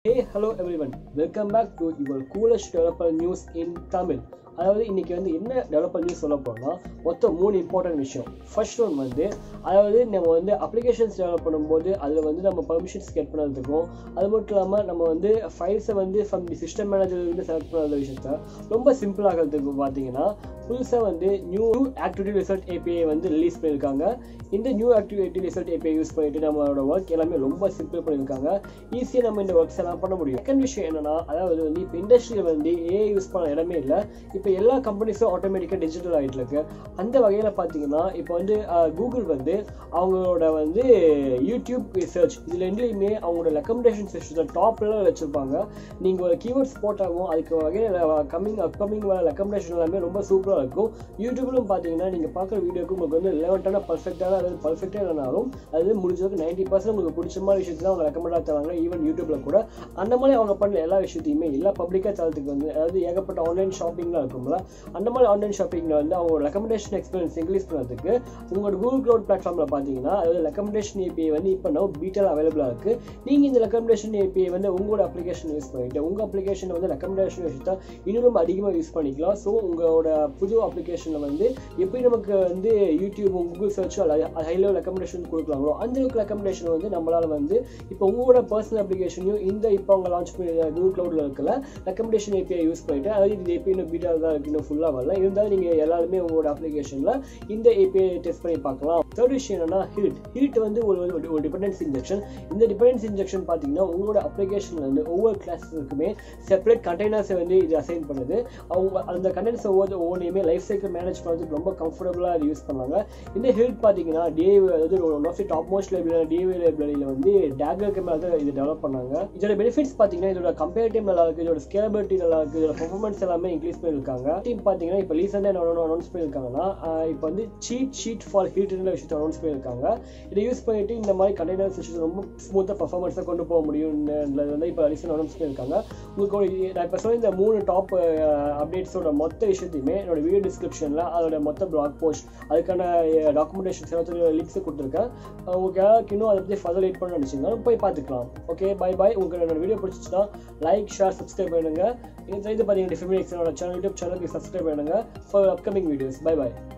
Hey, hello everyone. Welcome back to your coolest developer news in Tamil. அதாவது இன்னைக்கு வந்து என்ன டெவலப்பர் நியூஸ் சொல்ல போறோம்னா மொத்தம் மூணு இம்பார்ட்டன்ட் விஷயம் ஃபர்ஸ்ட் ஒன் வந்து அதாவது நம்ம வந்து அப்ளிகேஷன்ஸ் டெவலப் பண்ணும்போது அதில் வந்து நம்ம பர்மிஷன்ஸ் கெட் பண்ணுறதுக்கும் அது மட்டும் இல்லாமல் நம்ம வந்து ஃபைல்ஸை வந்து ஃப்ரம் தி சிஸ்டம் மேனேஜர்லேருந்து செலக்ட் பண்ணுற விஷயத்த ரொம்ப சிம்பிள் ஆகிறதுக்கு பார்த்தீங்கன்னா புதுசாக வந்து நியூ ஆக்டிவிட்டி ரிசல்ட் ஏபிஐ வந்து ரிலீஸ் பண்ணியிருக்காங்க இந்த new activity result API use பண்ணிட்டு நம்மளோட ஒர்க் எல்லாமே ரொம்ப சிம்பிள் பண்ணியிருக்காங்க ஈஸியாக நம்ம இந்த ஒர்க்ஸ் எல்லாம் பண்ண முடியும் செகண்ட் விஷயம் என்னன்னா அதாவது வந்து இப்போ இண்டஸ்ட்ரியில் வந்து ஏஐ யூஸ் பண்ண இடமே இல்லை இப்போ எல்லா கம்பெனிஸும் ஆட்டோமேட்டிக்காக டிஜிட்டல் ஆகிட்டு இருக்கு அந்த வகையில் பார்த்தீங்கன்னா இப்போ வந்து கூகுள் வந்து அவங்களோட வந்து யூடியூப் சர்ச் இதில் ரெண்டுலையுமே அவங்களோட ரெக்கமெண்டேஷன் சிஸ்டத்தை டாப்ல வச்சுருப்பாங்க நீங்கள் ஒரு கீவேர்ட்ஸ் போட்டாலும் அதுக்கு வகையில் கம்மிங் அப்கமிங் வர ரெக்கமெண்டேஷன் எல்லாமே ரொம்ப சூப்பராக இருக்கும் யூடியூப்லும் பார்த்தீங்கன்னா நீங்கள் பார்க்குற வீடியோக்கு உங்களுக்கு வந்து ரிலவெண்ட்டான பர்ஃபெக்டான அதாவது பர்ஃபெக்டாக இல்லைனாலும் அது முடிஞ்சதுக்கு நைன்டி பர்சன்ட் உங்களுக்கு பிடிச்ச மாதிரி விஷயத்தை அவங்க ரெக்கமெண்டாக தராங்க ஈவன் யூடியூப்ல கூட அந்த மாதிரி அவங்க பண்ண எல்லா விஷயத்தையுமே எல்லா பப்ளிக்காக தரத்துக்கு வந்து அதாவது ஏகப்பட்ட ஆன்லைன் ஷாப்பிங்லாம் இருக்கும்ல அந்த மாதிரி ஆன்லைன் ஷாப்பிங்கில் வந்து அவங்க ரெக்கமெண்டேஷன் எக்ஸ்பீரியன்ஸ் இன்க்ரீஸ் பண்ணுறதுக்கு உங்களோட கூகுள் க்ளவுட் பிளாட்ஃபார்மில் பார்த்தீங்கன்னா அதாவது ரெக்கமெண்டேஷன் ஏபிஐ வந்து இப்போ நம்ம பீட்டல் அவைலபிளாக இருக்குது நீங்கள் இந்த ரெக்கமெண்டேஷன் ஏபிஐ வந்து உங்களோட அப்ளிகேஷன் யூஸ் பண்ணிட்டு உங்கள் அப்ளிகேஷன் வந்து ரெக்கமெண்டேஷன் விஷயத்தா இன்னும் ரொம்ப அதிகமாக யூஸ் பண்ணிக்கலாம் ஸோ உங்களோட புது அப்ளிகேஷனில் வந்து எப்படி நமக்கு வந்து யூடியூப் கூகுள் சர்ச்சோ ஹை லெவல் ரெக்கமெண்டேஷன் கொடுக்கலாங்களோ அந்த அளவுக்கு ரெக்கமெண்டேஷன் வந்து நம்மளால் வந்து இப்போ உங்களோட பர்சனல் அப்ளிகேஷனையும் இந்த இப்போ அவங்க லான்ச் பண்ணி கூகுள் க்ளவுடில் இருக்கல ரெக்கமெண்டேஷன் ஏபிஐ யூஸ் பண்ணிட்டு அதாவது இது ஏபிஐ இன்னும் பீட்டா தான் இருக்கு இன்னும் ஃபுல்லாக வரல இருந்தாலும் நீங்கள் எல்லாருமே உங்களோட அப்ளிகேஷனில் இந்த ஏபிஐ டெஸ்ட் பண்ணி பார்க்கலாம் தேர்ட் விஷயம் என்னன்னா ஹீட் ஹீட் வந்து ஒரு ஒரு டிபெண்டன்ஸ் இன்ஜெக்ஷன் இந்த டிபெண்டன்ஸ் இன்ஜெக்ஷன் பார்த்தீங்கன்னா உங்களோட அப்ளிகேஷன்ல வந்து ஒவ்வொரு கிளாஸுக்குமே செப்பரேட் கண்டெய்னர்ஸை வந்து இது அசைன் பண்ணுது அவங்க அந்த கண்டெய்னர்ஸ் ஒவ்வொரு ஒவ்வொன்றையுமே லைஃப் சைக்கிள் மேனேஜ் பண்ணுறதுக்கு ரொம்ப கம்ஃபர்டபுளாக அது யூஸ் பண்ணாங்க இந்த ஹீட் பார்த்தீங்கன்னா டிஏ அதாவது one of the top most library D A V லைப்ரரியில் வந்து டேகருக்கு மேலே தான் இது டெவலப் பண்ணாங்க இதோட பெனிஃபிட்ஸ் பார்த்தீங்கன்னா இதோட கம்பேரிட்டிவ் நல்லா இருக்கு இதோட ஸ்கேலபிலிட்டி நல்லா இருக்கு இதோட பெர்ஃபார்மன்ஸ் எல்லாமே இன்க்ரீஸ் பண்ணியிருக்காங்க டீம் பார்த்தீங்கன்னா இப்போ ரீசெண்டாக என்ன அனௌன்ஸ் பண்ணியிருக்காங்கன்னா இப்போ வந்து சீட் ஷீட் ஃபார் ஹீட்ன்ற விஷயத்தை அனௌன்ஸ் பண்ணியிருக்காங்க இதை யூஸ் பண்ணிட்டு இந்த மாதிரி கண்டெய்னர் சிஸ்டம் ரொம்ப ஸ்மூத்தாக பர்ஃபார்மன்ஸாக கொண்டு போக முடியும்ன்றது வந்து இப்போ ரீசெண்ட் அனௌன்ஸ் பண்ணியிருக்காங்க உங்களுக்கு ஒரு நான் இப்போ சொன்ன இந்த மூணு டாப் அப்டேட்ஸோட மொத்த விஷயத்தையுமே என்னோட வீடியோ டிஸ்கிரிப்ஷனில் அதோட மொத்த பிளாக் போஸ்ட் அதுக்கான டாக்குமெண்டேஷன்ஸ் எல்லாத்தையும் லிங்க்ஸ் கொடுத்துருக்கேன் உங்களுக்கு யாராவது இன்னும் அதை பற்றி ஃபர்தர் லைட் பண்ண நினச்சிங்கன்னா போய் பார்த்துக்கலாம் ஓகே பை பாய் உங்களுக்கு என்னோட வீடியோ பிடிச்சிச்சுன்னா லைக் ஷேர் சப்ஸ்கிரைப் பண்ணுங்க இது பார்த்தீங்கன்னா டிஃபரெண்ட் சேனல் யூடியூப் சேனலுக்கு சப்ஸ்கிரைப் பண்ணுங்க for upcoming videos bye bye